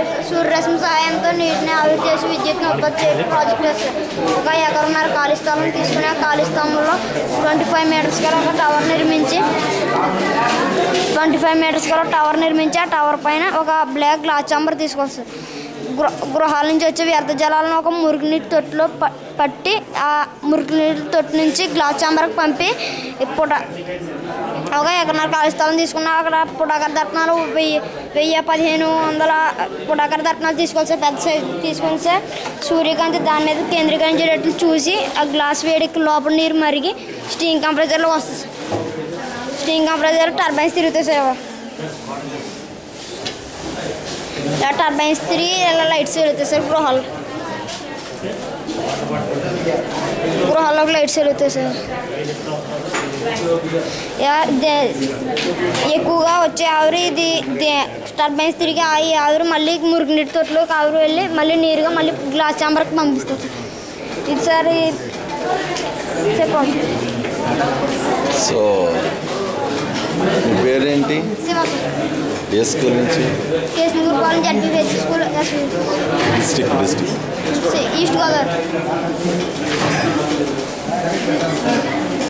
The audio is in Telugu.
లైట్స్ సూర్యరశ్మి సహాయంతో నీటిని ఆవిరి చేసి విద్యుత్ను ఉత్పత్తి చేయడం ప్రాజెక్ట్ చేస్తారు ఒక ఎకరన్నర ఖాళీ స్థలం తీసుకుని ఆ ఖాళీ స్థలంలో ట్వంటీ ఫైవ్ మీటర్స్ గల ఒక టవర్ నిర్మించి ట్వంటీ ఫైవ్ మీటర్స్ గల టవర్ నిర్మించి ఆ టవర్ పైన ఒక బ్లాక్ గ్లాస్ చాంబర్ తీసుకొస్తారు గృహ గృహాల నుంచి వచ్చే వ్యర్థ జలాలను ఒక మురుగునీటి తొట్టులో ప- పట్టి ఆ మురుగునీటి తొట్టు నుంచి గ్లాస్ చాంబర్కి పంపి పుట ఒక ఎకరన్నర ఖాళీ స్థలం తీసుకున్నా అక్కడ పుటాకర దర్పణాలు వెయ్యి వెయ్యి పదిహేను వందల పుటాకర దర్పణాలు తీసుకోవాలి సార్ పెద్ద సైజు తీసుకొని సార్ సూర్యకాంతి దాని మీద కేంద్రీకరించేటట్లు చూసి ఆ గ్లాస్ వేడికి లోపల నీరు మరిగి స్టీమ్ కంప్రెసర్లో వస్తుంది సార్ స్టీమ్ కంప్రెసర్ టర్బైన్స్ తిరుగుతాయి సార్ ఇలా టర్బైన్స్ తిరిగి ఇలా లైట్స్ వెలుగుతాయి సార్ గృహాలు గృహాల్లోకి లైట్స్ వెలుగుతాయి సార్ యా, దే- ఎక్కువగా వచ్చే ఆవిరి ఇది దే- టర్బైన్స్ తిరిగి ఆ ఈ ఆవిరి మళ్ళీ మురుగునీటి తొట్టులోకి ఆవిరి వెళ్ళి మళ్ళీ నీరుగా మళ్ళీ గ్లాస్ చాంబర్కి పంపిస్తుంది ఇది సార్ ఈ- చెప్పండి సో మీ పేరేంటి శివ సార్ ఏ స్కూల్ నుంచి Kesanaguru college ZPH school SV. District district East Godavari